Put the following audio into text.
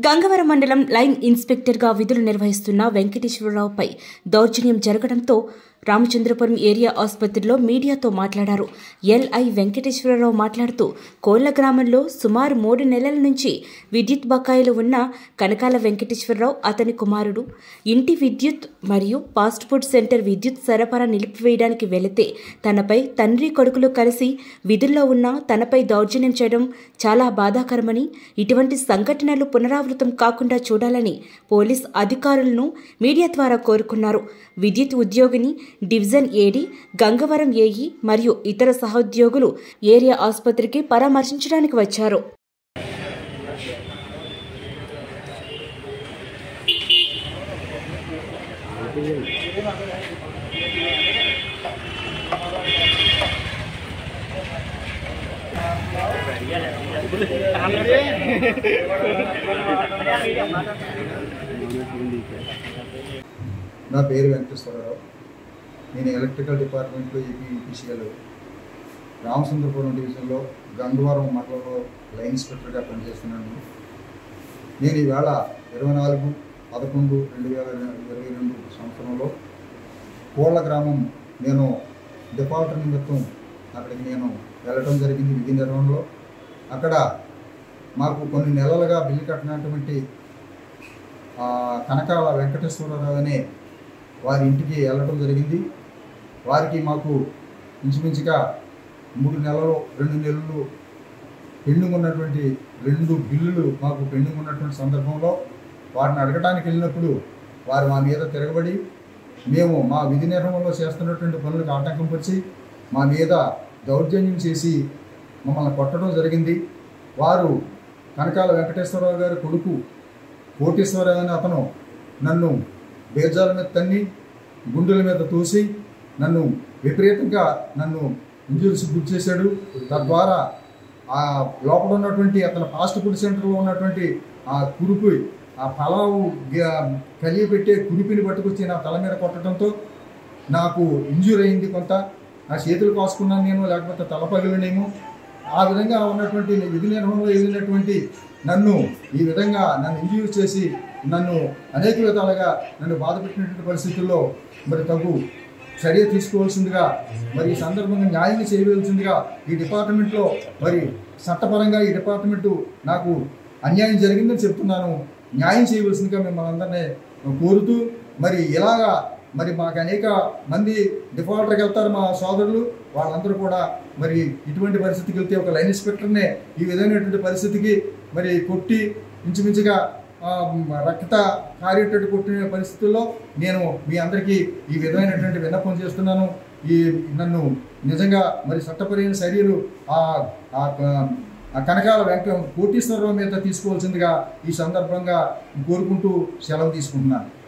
గంగవరం మండలం లైన్ ఇన్స్పెక్టర్గా విధులు నిర్వహిస్తున్న వెంకటేశ్వరరావుపై దౌర్జన్యం జరగడంతో రామచంద్రపురం ఏరియా ఆసుపత్రిలో మీడియాతో మాట్లాడారు ఎల్ఐ వెంకటేశ్వరరావు మాట్లాడుతూ కోళ్ల గ్రామంలో సుమారు మూడు నెలల నుంచి విద్యుత్ బకాయిలు ఉన్న కనకాల వెంకటేశ్వరరావు అతని కుమారుడు ఇంటి విద్యుత్ మరియు ఫాస్ట్ ఫుడ్ సెంటర్ విద్యుత్ సరఫరా నిలిపివేయడానికి వెళితే తనపై తండ్రి కొడుకులు కలిసి విధుల్లో ఉన్న తనపై దౌర్జన్యం చేయడం చాలా బాధాకరమని ఇటువంటి సంఘటనలు పునరావృతం కాకుండా చూడాలని పోలీస్ అధికారులను మీడియా ద్వారా కోరుకున్నారు విద్యుత్ ఉద్యోగిని డివిజన్ ఏడి గంగవరం ఏఈ మరియు ఇతర సహోద్యోగులు ఏరియా ఆసుపత్రికి పరామర్శించడానికి వచ్చారు నా పేరు వెంకటేశ్వరరావు నేను ఎలక్ట్రికల్ డిపార్ట్మెంట్లో ఏపీ యూపీసీఎల్ రామచంద్రపురం డివిజన్లో గంగవరం మండలంలో లైన్ ఇన్స్పెక్టర్గా పనిచేస్తున్నాను నేను ఈవేళ ఇరవై నాలుగు పదకొండు రెండు వేల ఇరవై రెండు సంవత్సరంలో కోళ్ళ గ్రామం నేను డిపాల్టర్ నిమిత్తం అక్కడికి నేను వెళ్ళడం జరిగింది విధి నిర్వహణలో అక్కడ మాకు కొన్ని నెలలుగా బిల్లు కట్టినటువంటి ఆ, కనకాల వెంకటేశ్వరరావు అనే వారి ఇంటికి వెళ్ళడం జరిగింది వారికి మాకు ఇంచుమించుగా మూడు నెలలు రెండు నెలలు పెండింగ్ ఉన్నటువంటి రెండు బిల్లులు మాకు పెండింగ్ ఉన్నటువంటి సందర్భంలో వారిని అడగడానికి వెళ్ళినప్పుడు వారు మా మీద తిరగబడి మేము మా విధి నిర్వహణలో చేస్తున్నటువంటి పనులకు ఆటంకం వచ్చి మా మీద దౌర్జన్యం చేసి మమ్మల్ని కొట్టడం జరిగింది వారు కనకాల వెంకటేశ్వరరావు గారి కొడుకు కోటేశ్వరరావు అనే అతను నన్ను బేజాల మీద తన్ని గుండెల మీద తోసి నన్ను విపరీతంగా నన్ను ఇంజురీస్ గురి చేశాడు తద్వారా ఆ లోపల ఉన్నటువంటి అతని ఫాస్ట్ ఫుడ్ సెంటర్లో ఉన్నటువంటి ఆ కురుపు ఆ పలావు కలిగి పెట్టే కురిపిని పట్టుకొచ్చి నా తల మీద కొట్టడంతో నాకు ఇంజూర్ అయింది కొంత నా చేతులు కాసుకున్నాను నేను లేకపోతే తల పగిలినేమో ఆ విధంగా ఉన్నటువంటి విధి నిర్వహణలో వెళ్ళినటువంటి నన్ను ఈ విధంగా నన్ను ఇంజూర్ చేసి నన్ను అనేక విధాలుగా నన్ను బాధపెట్టినటువంటి పరిస్థితుల్లో మరి తగు చర్య తీసుకోవాల్సిందిగా మరి ఈ సందర్భంగా న్యాయం చేయవలసిందిగా ఈ డిపార్ట్మెంట్లో మరి చట్టపరంగా ఈ డిపార్ట్మెంటు నాకు అన్యాయం జరిగిందని చెప్తున్నాను న్యాయం చేయవలసిందిగా మిమ్మల్ని అందరినీ కోరుతూ మరి ఇలాగా మరి మాకు అనేక మంది డిఫాల్టర్కి వెళ్తారు మా సోదరులు వాళ్ళందరూ కూడా మరి ఇటువంటి పరిస్థితికి వెళ్తే ఒక లైన్ ఇన్స్పెక్టర్నే ఈ విధమైనటువంటి పరిస్థితికి మరి కొట్టి ఇంచుమించుగా ఆ, రక్త కారేటట్టు కొట్టిన పరిస్థితుల్లో నేను మీ అందరికీ ఈ విధమైనటువంటి విన్నపం చేస్తున్నాను ఈ నన్ను నిజంగా మరి చట్టపరమైన చర్యలు ఆ ఆ క- ఆ కనకాల వెంక కోటీశ్వరరావు మీద తీసుకోవాల్సిందిగా ఈ సందర్భంగా కోరుకుంటూ సెలవు తీసుకుంటున్నాను